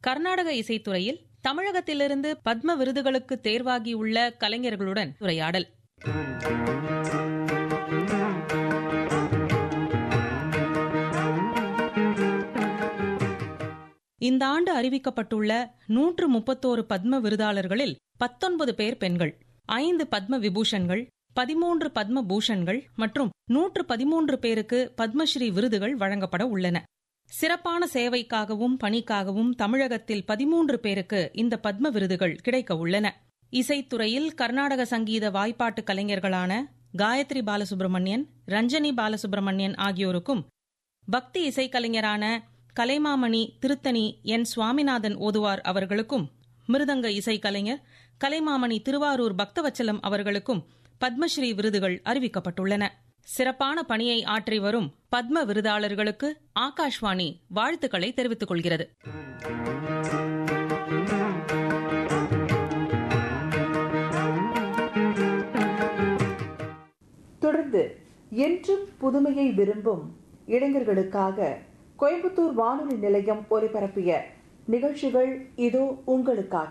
கர்நாடக இசைத்துறையில் தமிழகத்திலிருந்து பத்ம விருதுகளுக்கு தேர்வாகியுள்ள கலைஞர்களுடன் உரையாடல் இந்த ஆண்டு அறிவிக்கப்பட்டுள்ள நூற்று முப்பத்தோரு பத்ம விருதாளர்களில் பத்தொன்பது பேர் பெண்கள் ஐந்து பத்ம விபூஷன்கள் பதிமூன்று பத்ம பூஷன்கள் மற்றும் நூற்று பதிமூன்று பேருக்கு பத்மஸ்ரீ விருதுகள் வழங்கப்பட உள்ளன சிறப்பான சேவைக்காகவும் பணிக்காகவும் தமிழகத்தில் பதிமூன்று பேருக்கு இந்த பத்ம விருதுகள் கிடைக்க உள்ளன இசைத்துறையில் கர்நாடக சங்கீத வாய்ப்பாட்டு கலைஞர்களான காயத்ரி பாலசுப்ரமணியன் ரஞ்சனி பாலசுப்ரமணியன் ஆகியோருக்கும் பக்தி இசைக்கலைஞரான கலைமாமணி திருத்தணி என் சுவாமிநாதன் ஓதுவார் அவர்களுக்கும் மிருதங்க இசைக்கலைஞர் கலைமாமணி திருவாரூர் பக்தவச்சலம் அவர்களுக்கும் பத்மஸ்ரீ விருதுகள் அறிவிக்கப்பட்டுள்ளன சிறப்பான பணியை ஆற்றி வரும் பத்ம விருதாளர்களுக்கு ஆகாஷ்வாணி வாழ்த்துக்களை தெரிவித்துக் கொள்கிறது தொடர்ந்து என்றும் புதுமையை விரும்பும் இளைஞர்களுக்காக கோயம்புத்தூர் வானொலி நிலையம் ஒலிபரப்பிய நிகழ்ச்சிகள் இதோ உங்களுக்காக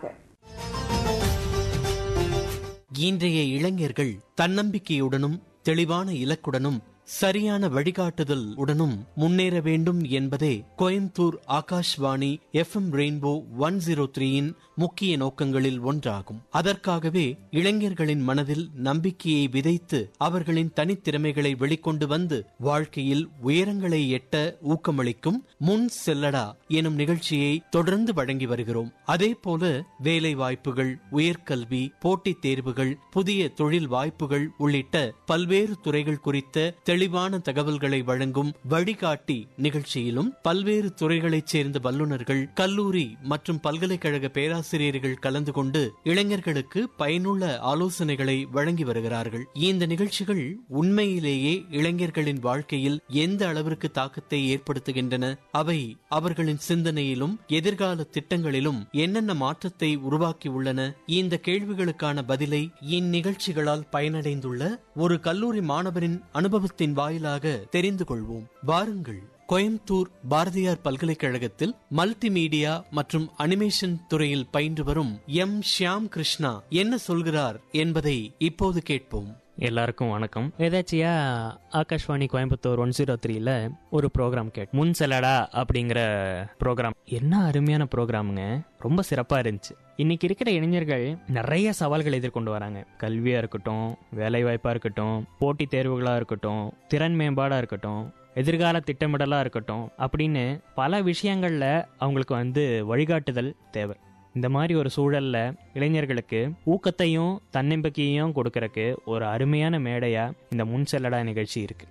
இன்றைய இளைஞர்கள் தன்னம்பிக்கையுடனும் தெளிவான இலக்குடனும் சரியான வழிகாட்டுதல் உடனும் முன்னேற வேண்டும் என்பதே Coimbatore Akashvani F M rainbow one zero த்ரீயின் முக்கிய நோக்கங்களில் ஒன்றாகும் அதற்காகவே இளைஞர்களின் மனதில் நம்பிக்கையை விதைத்து அவர்களின் தனித்திறமைகளை வெளிக்கொண்டு வந்து வாழ்க்கையில் உயரங்களை எட்ட ஊக்கமளிக்கும் முன் செல்லடா எனும் நிகழ்ச்சியை தொடர்ந்து வழங்கி வருகிறோம் அதே போல வேலை வாய்ப்புகள் உயர்கல்வி போட்டித் தேர்வுகள் புதிய தொழில் வாய்ப்புகள் உள்ளிட்ட பல்வேறு துறைகள் குறித்த தெளிவான தகவல்களை வழங்கும் வழிகாட்டி நிகழ்ச்சியிலும் பல்வேறு துறைகளைச் சேர்ந்த வல்லுநர்கள் கல்லூரி மற்றும் பல்கலைக்கழக பேராசிரியர்கள் கலந்து கொண்டு இளைஞர்களுக்கு பயனுள்ள ஆலோசனைகளை வழங்கி வருகிறார்கள் இந்த நிகழ்ச்சிகள் உண்மையிலேயே இளைஞர்களின் வாழ்க்கையில் எந்த அளவிற்கு தாக்கத்தை ஏற்படுத்துகின்றன அவை அவர்களின் சிந்தனையிலும் எதிர்கால திட்டங்களிலும் என்னென்ன மாற்றத்தை உருவாக்கி உள்ளன இந்த கேள்விகளுக்கான பதிலை இந்நிகழ்ச்சிகளால் பயனடைந்துள்ள ஒரு கல்லூரி மாணவரின் அனுபவத்தின் வாயிலாக தெரிந்து கொள்வோம் வாருங்கள் கோயம்புத்தூர் பாரதியார் பல்கலைக்கழகத்தில் மல்டிமீடியா மற்றும் அனிமேஷன் துறையில் பயின்று வரும் எம் ஷியாம் கிருஷ்ணா என்ன சொல்கிறார் என்பதை இப்போது கேட்போம் எல்லாருக்கும் வணக்கம் எதாச்சியா ஆகாஷ்வாணி கோயம்புத்தூர் ஒன் ஜீரோ த்ரீல ஒரு ப்ரோக்ராம் கேட் முன் செல்லடா அப்படிங்கிற ப்ரோக்ராம் என்ன அருமையான ப்ரோக்ராமுங்க ரொம்ப சிறப்பாக இருந்துச்சு இன்னைக்கு இருக்கிற இளைஞர்கள் நிறைய சவால்களை எதிர்கொண்டு வராங்க கல்வியாக இருக்கட்டும் வேலை வாய்ப்பாக இருக்கட்டும் போட்டித் தேர்வுகளாக இருக்கட்டும் திறன் மேம்பாடாக இருக்கட்டும் எதிர்கால திட்டமிடலாக இருக்கட்டும் அப்படின்னு பல விஷயங்களில் அவங்களுக்கு வந்து வழிகாட்டுதல் தேவை இந்த மாதிரி ஒரு சூழல்ல இளைஞர்களுக்கு ஊக்கத்தையும் தன்னம்பிக்கையும் கொடுக்கறக்கு ஒரு அருமையான மேடையா இந்த முன் செல்லடா நிகழ்ச்சி இருக்கு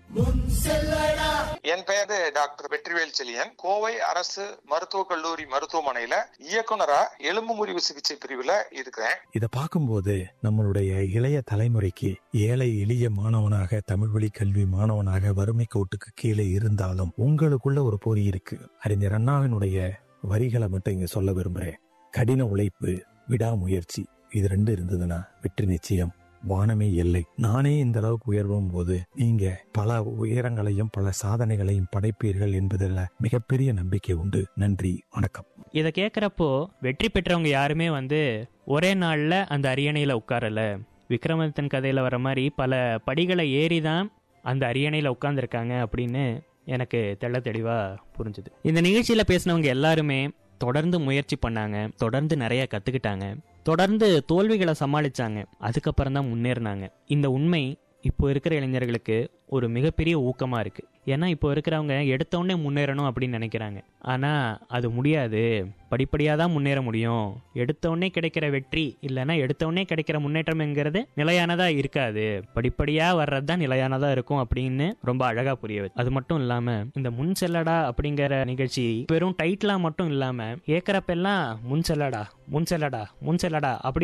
என் பெயர் டாக்டர் வெற்றிவேல் செலியன் கோவை அரசு மருத்துவக் கல்லூரி மருத்துவமனையில இயக்குனரா எலும்பு முறிவு சிகிச்சை பிரிவுல இருக்கிறேன் இத பார்க்கும்போது நம்மளுடைய இளைய தலைமுறைக்கு ஏழை எளிய மாணவனாக தமிழ் வழி கல்வி மாணவனாக வறுமை கோட்டுக்கு கீழே இருந்தாலும் உங்களுக்குள்ள ஒரு பொறி இருக்கு அறிஞர் அண்ணாவினுடைய வரிகளை மட்டும் இங்க சொல்ல விரும்புறேன் கடின உழைப்பு விடாமுயற்சி இது ரெண்டு இருந்ததுன்னா வெற்றி நிச்சயம் வானமே எல்லை நானே இந்த அளவுக்கு உயர்வும் போது நீங்க பல உயரங்களையும் பல சாதனைகளையும் படைப்பீர்கள் என்பதில் மிகப்பெரிய நம்பிக்கை உண்டு நன்றி வணக்கம் இதை கேட்குறப்போ வெற்றி பெற்றவங்க யாருமே வந்து ஒரே நாளில் அந்த அரியணையில் உட்காரல விக்ரமாதித்தன் கதையில் வர மாதிரி பல படிகளை ஏறி தான் அந்த அரியணையில் உட்காந்துருக்காங்க அப்படின்னு எனக்கு தெள்ள தெளிவாக புரிஞ்சுது இந்த நிகழ்ச்சியில் பேசினவங்க எல்லாருமே தொடர்ந்து முயற்சி பண்ணாங்க தொடர்ந்து நிறைய கற்றுக்கிட்டாங்க தொடர்ந்து தோல்விகளை சமாளிச்சாங்க அதுக்கப்புறம் தான் முன்னேறினாங்க இந்த உண்மை இப்போ இருக்கிற இளைஞர்களுக்கு ஒரு மிகப்பெரிய ஊக்கமாக இருக்குது ஏன்னா இப்போ இருக்கிறவங்க எடுத்தோடனே முன்னேறணும் அப்படின்னு நினைக்கிறாங்க ஆனால் அது முடியாது படிப்படியாக தான் முன்னேற முடியும் எடுத்தோடனே கிடைக்கிற வெற்றி இல்லைன்னா எடுத்தோடனே கிடைக்கிற முன்னேற்றம்ங்கிறது நிலையானதாக இருக்காது படிப்படியாக வர்றது தான் நிலையானதாக இருக்கும் அப்படின்னு ரொம்ப அழகாக புரிய வச்சு அது மட்டும் இல்லாமல் இந்த முன் செல்லடா அப்படிங்கிற நிகழ்ச்சி வெறும் டைட்டிலாக மட்டும் இல்லாமல் ஏற்கிறப்பெல்லாம் முன் செல்லடா முன் செல்லடா முன் செல்லடா அப்படி